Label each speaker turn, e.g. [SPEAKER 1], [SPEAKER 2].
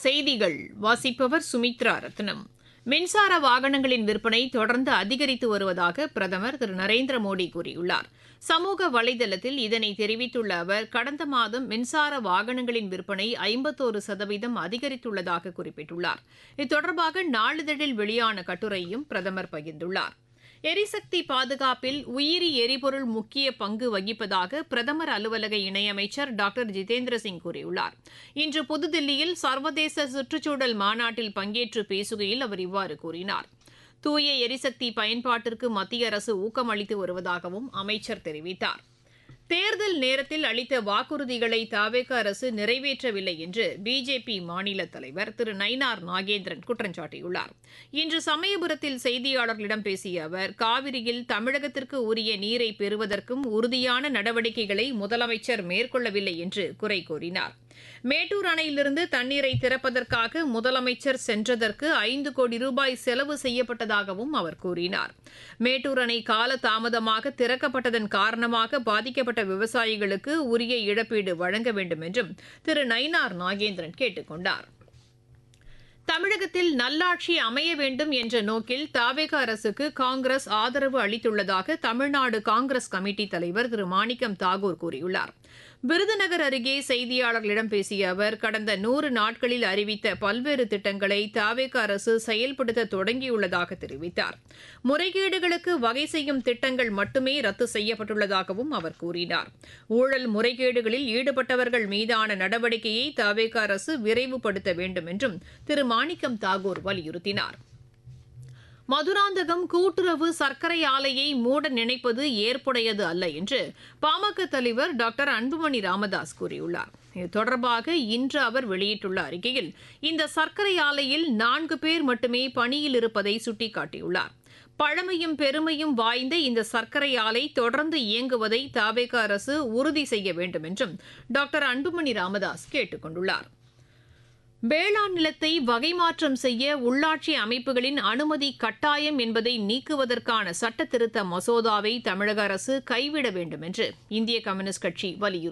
[SPEAKER 1] செய்திகள் வாசிப்பவர் சுமித்ரா ரத்னம் மின்சார வாகனங்களின் விற்பனை தொடர்ந்து அதிகரித்து வருவதாக பிரதமர் திரு நரேந்திர மோடி கூறியுள்ளார் சமூக வலைதளத்தில் இதனை தெரிவித்துள்ள அவர் கடந்த மாதம் மின்சார வாகனங்களின் விற்பனை ஐம்பத்தோரு சதவீதம் அதிகரித்துள்ளதாக குறிப்பிட்டுள்ளார் இது தொடர்பாக நாளிதழில் வெளியான கட்டுரையும் பிரதமர் பகிர்ந்துள்ளார் எரிசக்தி பாதுகாப்பில் உயிரி எரிபொருள் முக்கிய பங்கு வகிப்பதாக பிரதமர் அலுவலக இணையமைச்சர் டாக்டர் ஜிதேந்திர சிங் கூறியுள்ளார் இன்று புதுதில்லியில் சர்வதேச சுற்றுச்சூழல் மாநாட்டில் பங்கேற்று பேசுகையில் அவர் இவ்வாறு கூறினார் தூய எரிசக்தி பயன்பாட்டிற்கு மத்திய அரசு ஊக்கம் அளித்து வருவதாகவும் அமைச்சர் தெரிவித்தார் தேர்தல் நேரத்தில் அளித்த வாக்குறுதிகளை தாவேக அரசு நிறைவேற்றவில்லை என்று பிஜேபி மாநில தலைவர் திரு நயினார் நாகேந்திரன் குற்றம் சாட்டியுள்ளார் இன்று சமயபுரத்தில் செய்தியாளர்களிடம் பேசிய அவர் காவிரியில் தமிழகத்திற்கு உரிய நீரை பெறுவதற்கும் உறுதியான நடவடிக்கைகளை முதலமைச்சர் மேற்கொள்ளவில்லை என்று குறை கூறினார் மேட்டூர் அணையிலிருந்து தண்ணீரை திறப்பதற்காக முதலமைச்சர் சென்றதற்கு ஐந்து கோடி ரூபாய் செலவு செய்யப்பட்டதாகவும் அவர் கூறினார் மேட்டூர் அணை கால தாமதமாக திறக்கப்பட்டதன் காரணமாக பாதிக்கப்பட்ட விவசாயிகளுக்கு உரிய இழப்பீடு வழங்க வேண்டும் என்றும் திரு நயினார் நாகேந்திரன் கேட்டுக் கொண்டார் தமிழகத்தில் நல்லாட்சி அமைய வேண்டும் என்ற நோக்கில் தாவேக அரசுக்கு காங்கிரஸ் ஆதரவு அளித்துள்ளதாக தமிழ்நாடு காங்கிரஸ் கமிட்டி தலைவர் திரு மாணிக்கம் தாகூர் கூறியுள்ளார் விருதுநகர் அருகே செய்தியாளர்களிடம் பேசிய அவர் கடந்த நூறு நாட்களில் அறிவித்த பல்வேறு திட்டங்களை தாவேக அரசு செயல்படுத்த தொடங்கியுள்ளதாக தெரிவித்தார் முறைகேடுகளுக்கு வகை செய்யும் திட்டங்கள் மட்டுமே ரத்து செய்யப்பட்டுள்ளதாகவும் அவர் கூறினார் ஊழல் முறைகேடுகளில் ஈடுபட்டவர்கள் மீதான நடவடிக்கையை தாவேக அரசு விரைவுபடுத்த வேண்டும் என்றும் திரு மாணிக்கம் தாகூர் வலியுறுத்தினார் மதுராந்தகம் கூட்டுறவு சர்க்கரை ஆலையை மூட நினைப்பது ஏற்புடையது அல்ல என்று பாமக தலைவர் டாக்டர் அன்புமணி ராமதாஸ் கூறியுள்ளார் இது தொடர்பாக இன்று அவர் வெளியிட்டுள்ள அறிக்கையில் இந்த சர்க்கரை ஆலையில் நான்கு பேர் மட்டுமே பணியில் இருப்பதை சுட்டிக்காட்டியுள்ளார் பழமையும் பெருமையும் வாய்ந்த இந்த சர்க்கரை ஆலை தொடர்ந்து இயங்குவதை தாவேக அரசு உறுதி செய்ய வேண்டும் என்றும் டாக்டர் அன்புமணி ராமதாஸ் கேட்டுக் கொண்டுள்ளார் வேளாண் நிலத்தை வகை மாற்றம் செய்ய உள்ளாட்சி அமைப்புகளின் அனுமதி கட்டாயம் என்பதை நீக்குவதற்கான சட்ட திருத்த மசோதாவை தமிழக அரசு கைவிட வேண்டும் என்று இந்திய கம்யூனிஸ்ட் கட்சி வலியுறுத்தி